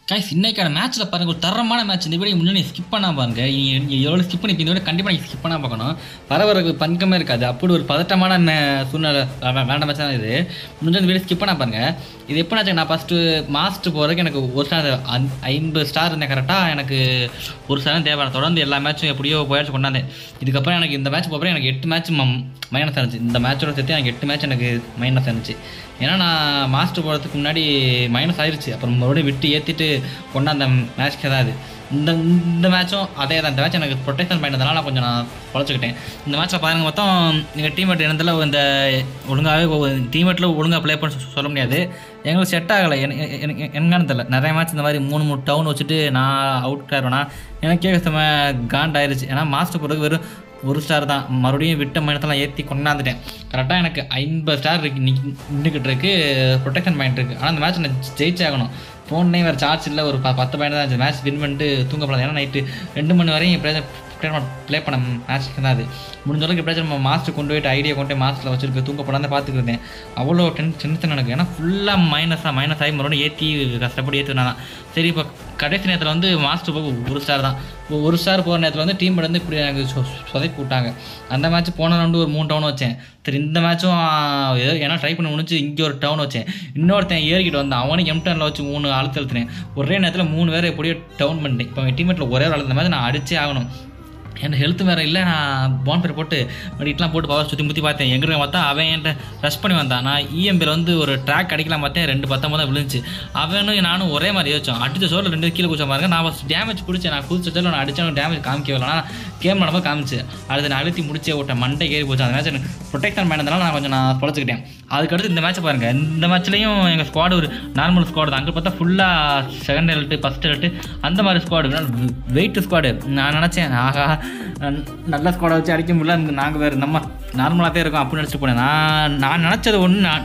Guys இன்னைக்கான மேட்ச்சில் பாருங்க ஒரு தரமான மேட்ச் இந்த வீடியோ முன்னாடி ஸ்கிப் பண்ணாம பாருங்க நீங்கள் எவ்வளோ ஸ்கிப் பண்ணி இந்த வீடியோ கண்டிப்பாக நீங்கள் ஸ்கிப் பண்ணாம பார்க்கணும் பரவறதுக்கு பங்கமே இருக்காது அப்படி ஒரு பதட்டமான மே- சூழ்நிலை வே- வேண்டாம் மேட்ச் தான் இது முடிஞ்ச இந்த வீடியோ ஸ்கிப் பண்ணா பாருங்க இது எப்போ நான் ஃபஸ்ட்டு மாஸ்டர் போகிறதுக்கு எனக்கு ஒரு ஸ்டார் ஐம்பது ஸ்டார் இருந்தேன் கரெக்டாக எனக்கு ஒரு ஸ்டார் தேவை தொடர்ந்து எல்லா மேட்சும் எப்படியோ போயாச்சு கொண்டாந்தேன் இதுக்கப்புறம் எனக்கு இந்த மேட்ச் போகிறப்ப எனக்கு எட்டு மேட்ச் மைனஸ் இருந்துச்சு இந்த மேட்சோட சேர்த்து எனக்கு எட்டு மேட்ச் எனக்கு மைனஸ் இருந்துச்சு ஏன்னா நான் மாஸ்டர் போகிறதுக்கு முன்னாடி மைனஸ் ஆயிருச்சு அப்புறம் மறுபடியும் விட்டு ஏற்றிட்டு கொண்டாந்த மேட்ச்க்கு தான் அது இந்த இந்த மேட்சும் அதே தான் இந்த மேட்ச் எனக்கு ப்ரொடெக்ஷன் பண்ணதுனால நான் கொஞ்சம் நான் பொழைச்சிக்கிட்டேன் இந்த மேட்ச்சில் பாருங்க மொத்தம் எங்கள் டீம்மேட் இருந்ததில் இந்த ஒழுங்காகவே டீம்மேட்டில் ஒழுங்காக ப்ளே பண்ண சொ- சொல்ல முடியாது எங்களுக்கு செட் ஆகலை என்னன்னு தெரியல நிறைய மேட்ச் இந்த மாதிரி மூணு மூணு டவுன் வச்சுட்டு நான் அவுட் ஆயிடுவேன்னா எனக்கே செம்ம காண்ட் ஆயிருச்சு ஏன்னா மாஸ்டர் போகிறதுக்கு வெறும் ஒரு ஸ்டார் தான் மறுபடியும் விட்ட மைனத்தெல்லாம் ஏற்றி கொண்டாந்துட்டேன் கரெக்டாக எனக்கு ஐம்பது ஸ்டார் இருக்கு நிக் நின்றுக்கிட்டு இருக்கு ப்ரொடெக்ஷன் பாயிண்ட் இருக்குது ஆனால் அந்த மேட்ச் நான் ஜெயிச்சாகணும் ஃபோன்லேயும் வேறு சார்ஜ் இல்லை ஒரு ப பத்து பாயிண்ட் தான் இருந்துச்சு மேட்ச் வின் பண்ணிட்டு தூங்கப்படாது ஏன்னா நைட்டு ரெண்டு மணி வரையும் எப்படியாச்சும் ப்ளே பண்ண மேட்ச்க்கு தான் அது முடிஞ்ச அளவுக்கு எப்படியாச்சும் நம்ம மாஸ்டர் கொண்டு போயிட்டு ஐடியா கொண்டு போய் மாஸ்டரில் வச்சிருக்கு தூங்கப்படாத பார்த்துக்கிட்டேன் அவ்வளோ டென் டென்ஷன் எனக்கு ஏன்னா ஃபுல்லாக மைனஸாக மைனஸ் ஆகி மறுபடியும் ஏற்றி கஷ்டப்பட்டு ஏற்றுனா சரி இப்போ கடைசி நேரத்தில் வந்து மாஸ்டர் போக ஒரு ஸ்டார் தான் இப்போ ஒரு ஸ்டார் போகிற நேரத்தில் வந்து டீம் வந்து இப்படி எனக்கு சொ- சொதப்பி விட்டாங்க அந்த மேட்ச் போன ரவுண்டு ஒரு மூணு டவுன் வச்சேன் சரி இந்த மேட்சும் ஏதோ ஏன்னா ட்ரை பண்ணி முடிஞ்சு இங்கே ஒரு டவுன் வச்சேன் இன்னொருத்தன் ஏறிக்கிட்டு வந்தான் அவனும் எம்டனில் வச்சு மூணு அழுத்து அழுத்துனேன் ஒரே நேரத்தில் மூணு பேரை எப்படியோ டவுன் பண்ணிட்டேன் இப்போ என் டீம்மேட்டில் ஒரே ஒரு அழுத்த மாதிரி நான் அடிச்சே ஆகணும் என் ஹெல்த் வேறு இல்லை நான் பான்பேர் போட்டு இட்லாம் போட்டு பவர் சுற்றி முற்றி பார்த்தேன் எங்கே பார்த்தா அவன் என்கிட்ட ரஷ் பண்ணி வந்தான் நான் இஎம்பியில் வந்து ஒரு ட்ராக் அடிக்கலாம் பார்த்தேன் ரெண்டு பத்தொம்பது தான் விழுந்துச்சு அவனும் நானும் ஒரே மாதிரி யோசிச்சோம் அடிச்ச சோரில் ரெண்டு கீழே குச்சா பாருங்க நான் ஃபஸ்ட் டேமேஜ் பிடிச்சேன் நான் குதிச்ச சோரில் நான் அடிச்சாலும் டேமேஜ் காமிக்கவே இல்லை ஆனால் கேம் நடப்போ காமிச்சு அடுத்து நான் அழுத்தி முடிச்சே விட்டேன் மண்டை ஏறி போச்சு அந்த மேட்ச் எனக்கு ப்ரொடெக்ஷன் பண்ணதுனால நான் கொஞ்சம் நான் பொழைச்சிக்கிட்டேன் அதுக்கடுத்து இந்த மேட்ச்சை பாருங்கள் இந்த மேட்ச்லேயும் எங்கள் ஸ்குவாடு ஒரு நார்மல் ஸ்குவாடு தான் அங்கே பார்த்தா ஃபுல்லாக செகண்ட் ஹெல்ட்டு ஃபஸ்ட் ஹெல்ட்டு அந்த மாதிரி ஸ்குவாடு வெயிட் ஸ்குவாடு நான் நினச்சேன் ஆகா ந- நல்ல ஸ்குவாடை வச்சு அடிக்க முடியல நாங்கள் வேறு நம்ம நார்மலாக தான் இருக்கோம் அப்படின்னு நினச்சிட்டு போனேன் நான் நான் நினச்சது ஒன்று நான்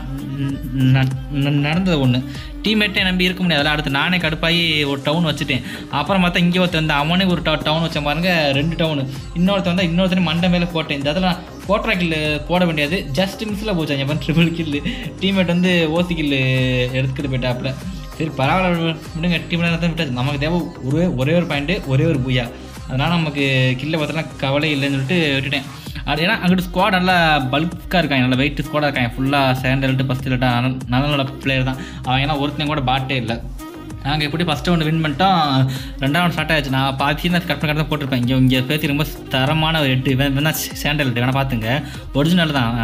ந- ந- நடந்தது ஒன்று டீம்மேட்டே நம்பி இருக்க முடியாது அதெல்லாம் அடுத்து நானே கடுப்பாகி ஒரு டவுன் வச்சுட்டேன் அப்புறம் பார்த்தா இங்கே ஒருத்தர் வந்து அவனே ஒரு டவுன் வச்சேன் பாருங்க ரெண்டு டவுனு இன்னொருத்தர் வந்தால் இன்னொருத்தர் மண்டை மேலே போட்டேன் இந்த இடத்துல கோட்ரா கில்லு போட வேண்டியது ஜஸ்ட் மிஸ்ஸில் போச்சாங்க அப்புறம் ட்ரிபிள் கில்லு டீம்மேட் வந்து ஓசி கில்லு எடுத்துக்கிட்டு போயிட்டாப்புல சரி பரவாயில்ல விடுங்க டீம் தான் விட்டாச்சு நமக்கு தேவை ஒரே ஒரே ஒரு பாயிண்ட்டு ஒரே ஒரு புய்யா அதனால் நமக்கு கில்லை பார்த்தலாம் கவலை இல்லைன்னு சொல்லிட்டு விட்டுட்டேன் அது ஏன்னா அங்கிட்டு ஸ்குவாட் நல்லா பல்காக இருக்காங்க நல்லா வெயிட் ஸ்குவாடாக இருக்காங்க ஃபுல்லாக செகண்ட் ரெண்டு ஃபஸ்ட் ரெட்டா நல்ல நல்ல பிளேயர் தான் அவன் ஏன்னா ஒருத்தன் கூட பாட்டே இல்லை நாங்கள் எப்படி ஃபஸ்ட்டு ஒன்று வின் பண்ணிட்டோம் ரெண்டாவது ஸ்டார்ட் ஆயிடுச்சு நான் பாதி நான் கட் பண்ணி தான் போட்டிருப்பேன் இங்கே இங்கே பேசி ரொம்ப தரமான ஒரு எட்டு வேணா சேண்டல் எட்டு வேணா பார்த்துங்க ஒரிஜினல் தான்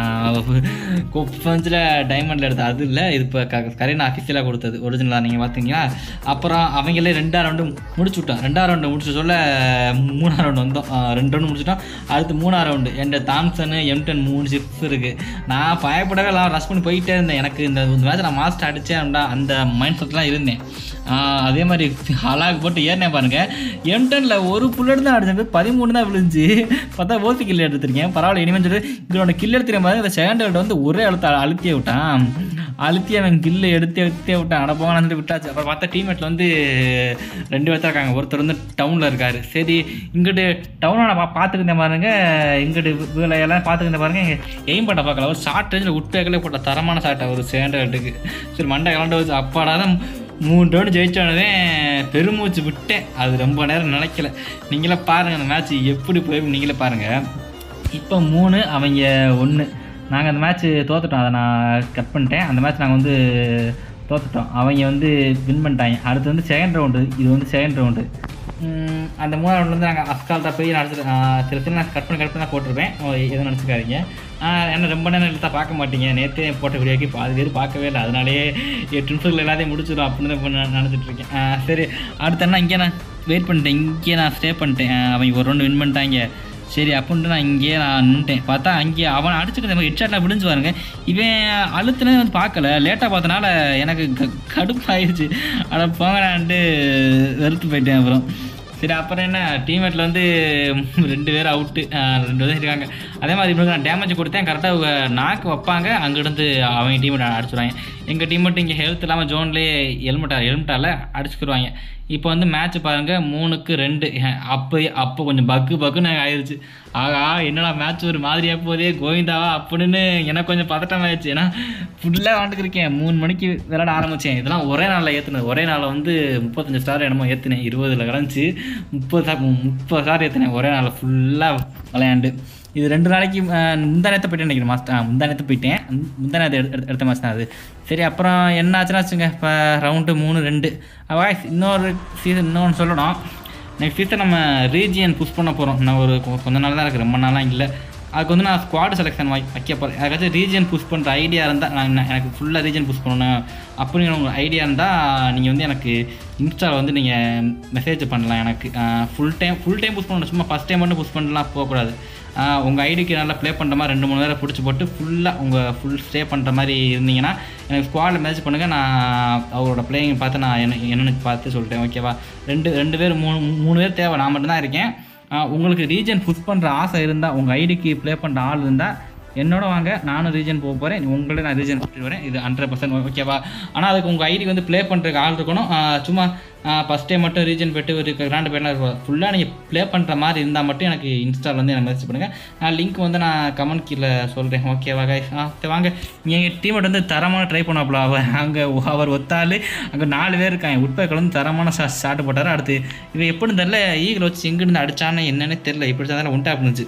கொஞ்சம் டைமண்டில் எடுத்தது அது இல்லை இது இப்போ கரீனா அஃபிஷியலாக கொடுத்தது ஒரிஜினலாக நீங்கள் பார்த்தீங்கன்னா அப்புறம் அவங்களே ரெண்டாவது ரவுண்டு முடிச்சு விட்டோம் ரெண்டாவது ரவுண்டு முடிச்சு சொல்ல மூணாவது ரவுண்டு வந்தோம் ஆ, ரெண்டு ரவுண்டு முடிச்சிட்டோம் அடுத்து மூணாவது ரவுண்டு என் தாம்சனு எம்டன் மூணு சிப்ஸ் இருக்குது நான் பயப்படவே எல்லாம் ரஷ் பண்ணி போயிட்டே இருந்தேன் எனக்கு இந்த மேட்ச் நான் மாஸ்டர் அடித்தேன் அந்த மைண்ட் செட்லாம் இருந்தேன் ஆஹ் அதே மாதிரி ஹலாக் போட்டு ஏறினேன் பாருங்க எம்டனில் ஒரு புல்லட் தான் அடிச்சது பதிமூணு தான் விழுந்துச்சு பார்த்தா ஓசி கில் எடுத்துருக்கேன் பரவாயில்ல இனிமேல் சொல்லி இவனோட கில் எடுத்துருக்க பாருங்க இந்த செகண்ட் ஹெல்ட் வந்து ஒரே அழுத்த அழுத்தியே விட்டான் அழுத்தி அவன் கில்லு எடுத்து எடுத்தே விட்டான் அட போவான்னு சொல்லி விட்டாச்சு அப்புறம் பார்த்தா டீம்மேட்டில் வந்து ரெண்டு பேர் தான் இருக்காங்க ஒருத்தர் வந்து டவுனில் இருக்காரு சரி இங்கிட்டு டவுனை நான் பா- பார்த்துக்கிட்டேன் பாருங்க இங்கிட்டு வீல எல்லாம் பார்த்துக்கிட்டேன் பாருங்க எய்ம் பண்ண பார்க்கல ஒரு ஷார்ட் ரேஞ்சில் விட்டு போட்ட தரமான ஷார்ட் ஒரு செகண்ட் ஹெல்ட்டுக்கு சரி மண்டை கலண்டு வச்சு அப்பாடா தான் மூணு ரவுண்டு ஜெயிச்சோடனே பெருமூச்சு விட்டேன் அது ரொம்ப நேரம் நினைக்கல நீங்களே பாருங்கள் அந்த மேட்ச் எப்படி போய் நீங்களே பாருங்கள் இப்போ மூணு அவங்க ஒன்று நாங்கள் அந்த மேட்ச் தோத்துட்டோம் அதை நான் கட் பண்ணிட்டேன் அந்த மேட்ச் நாங்கள் வந்து தோத்துட்டோம் அவங்க வந்து வின் பண்ணிட்டாங்க அடுத்து வந்து செகண்ட் ரவுண்டு இது வந்து செகண்ட் ரவுண்டு அந்த மூணாவது ரவுண்ட் வந்து நாங்கள் அஸ்கால்ட்டாக போய் நடத்துட்டு சில சில நான் கட் பண்ணி கட் பண்ணி தான் போட்டிருப்பேன் ஓ, எதுவும் நினச்சிக்காதீங்க என்ன ரொம்ப நேரம் இழுத்தா பார்க்க மாட்டீங்க நேற்றே போட்ட வீடியோக்கு பாதி பேர் பார்க்கவே இல்லை அதனாலேயே எட்டு நிமிஷத்தில் எல்லாத்தையும் முடிச்சிடும் அப்படின்னு தான் இப்போ நான் நினச்சிட்டு இருக்கேன் ஆ, சரி அடுத்து என்ன இங்கே நான் வெயிட் பண்ணிட்டேன் இங்கே நான் ஸ்டே பண்ணிட்டேன் ஆ, அவங்க ஒரு ரவுண்டு வின் பண்ணிட்டாங்க சரி அப்படின்ட்டு நான் இங்கேயே நான் நின்ட்டேன் பார்த்தா அங்கேயே அவன் அடிச்சுக்கிற ஹெட்ஷாட்லாம் விழுந்து பாருங்க இவன் அழுத்துனே வந்து பார்க்கல லேட்டாக பார்த்தனால எனக்கு க கடுப்பாயிருச்சு அட போங்கடான்ட்டு வெறுத்து போயிட்டேன் அப்புறம் சரி அப்புறம் என்ன டீம்மேட்டில் வந்து ரெண்டு பேர் அவுட்டு ரெண்டு பேர் இருக்காங்க அதே மாதிரி இவனுக்கு நான் டேமேஜ் கொடுத்தேன் கரெக்டாக நாக்கு வைப்பாங்க அங்கிருந்து அவங்க டீம்மேட் அடிச்சுடுவாங்க எங்கள் டீம்மேட் இங்கே ஹெல்த் இல்லாமல் ஜோன்லேயே ஹெல்மெட்டா ஹெல்மெட்டால் அடிச்சுக்கிடுவாங்க இப்போ வந்து மேட்ச் பாருங்கள் மூணுக்கு ரெண்டு அப்போ அப்போ கொஞ்சம் பக்கு பக்குன்னு ஆயிடுச்சு ஆகா என்னடா மேட்ச் ஒரு மாதிரியாக போதே கோவிந்தாவா அப்படின்னு எனக்கு கொஞ்சம் பதட்டம் ஆயிடுச்சு ஏன்னா ஃபுல்லாக விளாண்டுருக்கேன் மூணு மணிக்கு விளையாட ஆரம்பித்தேன் இதெல்லாம் ஒரே நாளில் ஏற்றுனது ஒரே நாளில் வந்து முப்பத்தஞ்சு ஸ்டார் என்னமோ ஏற்றுனேன் இருபதுல கிடந்துச்சு முப்பது ஸ்டார் முப்பது ஸ்டார் ஏற்றுனேன் ஒரே நாளில் ஃபுல்லாக விளையாண்டு இது ரெண்டு நாளைக்கு முந்தானத்தை போயிட்டேன் நினைக்கிறேன் மாஸ்டர் முந்தானத்தை போயிட்டேன் முந்தானத்தை எடுத்த எடுத்த மாதம் தான் அது சரி அப்புறம் என்ன ஆச்சுன்னா வச்சுங்க இப்போ ரவுண்டு மூணு ரெண்டு வாய்ஸ் இன்னொரு சீசன் இன்னொன்று சொல்லணும் நெக்ஸ்ட் சீசன் நம்ம ரீஜியன் புஷ் பண்ண போகிறோம் நான் ஒரு கொ- கொஞ்ச நாள் தான் இருக்குது ரொம்ப நாளாக இல்லை அதுக்கு வந்து நான் ஸ்குவாட் செலெக்ஷன் வாய் வைக்க போகிறேன் அதுக்காச்சும் ரீஜன் புஷ் பண்ணுற ஐடியா இருந்தால் நான் என்ன- எனக்கு ஃபுல்லாக ரீஜன் புஷ் பண்ணணும் அப்படின்னு உங்களுக்கு ஐடியா இருந்தால் நீங்கள் வந்து எனக்கு இன்ஸ்டாவில் வந்து நீங்கள் மெசேஜ் பண்ணலாம் எனக்கு full time full time push பண்ணணும் சும்மா ஃபஸ்ட் டைம் மட்டும் புஷ் பண்ணலாம் போகக்கூடாது உங்கள் ஐடிக்கு நல்லா ப்ளே பண்ணுற மாதிரி ரெண்டு மூணு நேரம் பிடிச்சி போட்டு ஃபுல்லாக உங்கள் ஃபுல் ஸ்டே பண்ணுற மாதிரி இருந்தீங்கன்னா எனக்கு ஸ்குவாடில் மெசேஜ் பண்ணுங்கள் நான் அவரோட பிளேயிங் பார்த்து நான் என்ன என்னென்னு பார்த்து சொல்லிட்டேன் ஓகேவா ரெண்டு ரெண்டு பேர் மூணு மூணு பேர் தேவை நான் மட்டும்தான் இருக்கேன் ஆ, உங்களுக்கு ரீஜன் புஷ் பண்ணுற ஆசை இருந்தால் உங்கள் ஐடிக்கு ப்ளே பண்ணுற ஆள் இருந்தால் என்னோட வாங்க நானும் ரீஜன் போக போகிறேன் உங்களே நான் ரீஜன் கூட்டிட்டு வரேன் இது ஹண்ட்ரட் பர்சன்ட் ஓகேவா ஆனால் அதுக்கு உங்கள் ஐடிக்கு வந்து ப்ளே பண்ணுறதுக்கு ஆள் இருக்கணும் ஆ, சும்மா ஃபஸ்ட் டைம் மட்டும் ரீஜன் போய்ட்டு ஒரு கிராண்டு பேர்லாம் ஃபுல்லாக நீங்கள் ப்ளே பண்ணுற மாதிரி இருந்தால் மட்டும் எனக்கு இன்ஸ்டாவில் வந்து எனக்கு மெசேஜ் பண்ணுங்கள் நான் லிங்க் வந்து நான் கமெண்ட் கீழே சொல்கிறேன் ஓகேவா guys? ஆ சரி வாங்க எங்கள் டீமேட் வந்து தரமான ட்ரை பண்ணாப்புல அவர் அங்கே அவர் ஒத்தாள் அங்கே நாலு பேர் இருக்காங்க உட்பேக்கில் வந்து தரமான ஷா ஷாட்டு போட்டார் அடுத்து இவன் எப்படின்னு தெரில ஈகிள் வச்சு எங்கேருந்து அடிச்சானே என்னன்னே தெரில இப்படி தான் உண்டா இருந்துச்சு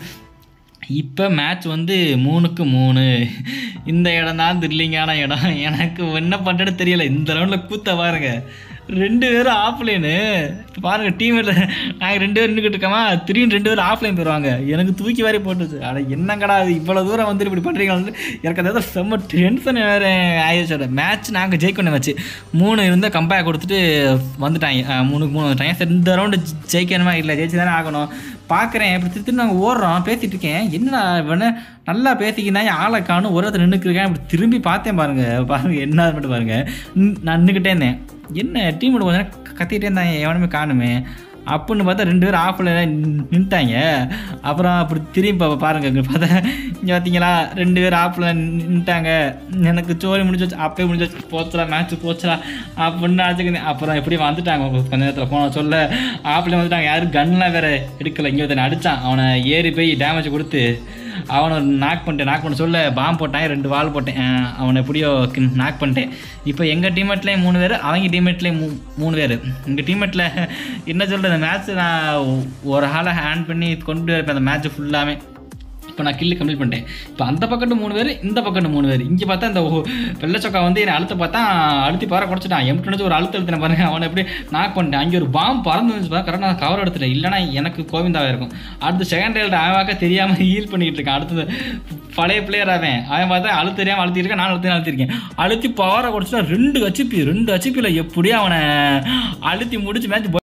இப்போ மேட்ச் வந்து மூணுக்கு மூணு இந்த இடம் தான் த்ரில்லிங்கான இடம் எனக்கு என்ன பண்ணுறேன்னு தெரியல இந்த ரவுண்டில் கூத்த பாருங்க ரெண்டு பேரும் ஆஃப்லைனு பாருங்க டீமில் நாங்கள் ரெண்டு பேரும் நின்றுக்கிட்டு இருக்கோமா திடீர்னு ரெண்டு பேரும் ஆஃப்லைன் போயிடுவாங்க எனக்கு தூக்கி வாரி போட்டுச்சு அட என்னங்கடா இது இவ்வளோ தூரம் வந்து இப்படி பண்ணுறீங்க வந்து எனக்கு அதாவது செம்ம டென்ஷன் வேறு ஆயிடுச்சு மேட்ச் நாங்கள் ஜெயிக்கணும் வச்சு மூணு இருந்தால் கம்பேர் கொடுத்துட்டு வந்துட்டாங்க அஹ் மூணுக்கு மூணு வந்துட்டாங்க சரி இந்த ரவுண்டு ஜெயிக்கணுமா இல்லை ஜெயிச்சு தானே ஆகணும் பார்க்குறேன் இப்படி திருத்தி நாங்கள் ஓடுறோம் பேசிகிட்டு இருக்கேன் என்னடா இவனு நல்லா பேசிக்கினா ஆளை காணும் ஒரு இடத்துல நின்றுக்குறேன் இப்படி திரும்பி பார்த்தேன் பாருங்க பாருங்க என்ன மட்டும் பாருங்க நின்- நான் நின்றுக்கிட்டே இருந்தேன் என்ன டீமோட கொஞ்ச நேரம் கத்திக்கிட்டே இருந்தாங்க எவனுமே காணுமே அப்படின்னு பார்த்தா ரெண்டு பேரும் ஆஃபில் நின்ட்டாங்க அப்புறம் அப்படி திரும்பி பா பாருங்க இங்கே பார்த்தா இங்கே பார்த்தீங்களா ரெண்டு பேர் ஆஃபில் நின்ட்டாங்க எனக்கு சோரி முடிஞ்சு வச்சு அப்பயே முடிஞ்சு வச்சு போச்சுடா மேட்ச் போச்சுடா அப்படின்னு ஆச்சுக்கிறேன் அப்புறம் எப்படி வந்துட்டாங்க கொஞ்ச நேரத்தில் போன சொல்ல ஆஃபில் வந்துட்டாங்க யாரும் கன்லாம் வேற எடுக்கல இங்கே ஒருத்தனை அடித்தான் அவனை ஏறி போய் டேமேஜ் கொடுத்து அவனை நாக் பண்ணிட்டேன் நாக் பண்ண சொல்ல பாம்பு போட்டேன் ரெண்டு வால் போட்டேன் அஹ் அவனை எப்படியோ நாக் பண்ணிட்டேன் இப்போ எங்கள் டீம்மேட்லேயும் மூணு பேர் அவங்க டீம்மேட்லேயும் மூ மூணு பேர் எங்கள் டீம்மேட்டில் என்ன சொல்கிறது அந்த மேட்ச் நான் ஒரு ஆளை ஹேண்ட் பண்ணி கொண்டு இருப்பேன் அந்த மேட்ச் ஃபுல்லாமே இப்போ நான் கில்லு கம்ப்ளீட் பண்ணிட்டேன் இப்போ அந்த பக்கத்து மூணு பேர் இந்த பக்கத்து மூணு பேர் இங்கே பார்த்தா இந்த ஒ- வெள்ளை சொக்கா வந்து என்னை அழுத்த பார்த்தா அழுத்தி பாற குறைச்சிட்டான் எம்ட்டு நினச்சி ஒரு அழுத்த அழுத்தின பாருங்க அவனை எப்படி நாக் பண்ணிட்டேன் அங்கே ஒரு பாம்பு பறந்து வந்துச்சு பாரு கரெக்டாக நான் கவர் எடுத்துட்டேன் இல்லைனா எனக்கு கோவிந்தாவே இருக்கும் அடுத்து செகண்ட் ரேல்ட அவன் தெரியாமல் ஹீல் பண்ணிக்கிட்டு இருக்கான் அடுத்தது பழைய பிளேயர் அவன் அவன் பார்த்தா அழுத்த தெரியாமல் அழுத்திருக்கேன் நான் அழுத்தி அழுத்திருக்கேன் அழுத்தி பவரை குறைச்சிட்டா ரெண்டு ஹச்சிபி ரெண்டு ஹச்சிபியில் எப்படியும் அவனை அழுத்தி முடிச்சு மேட்ச்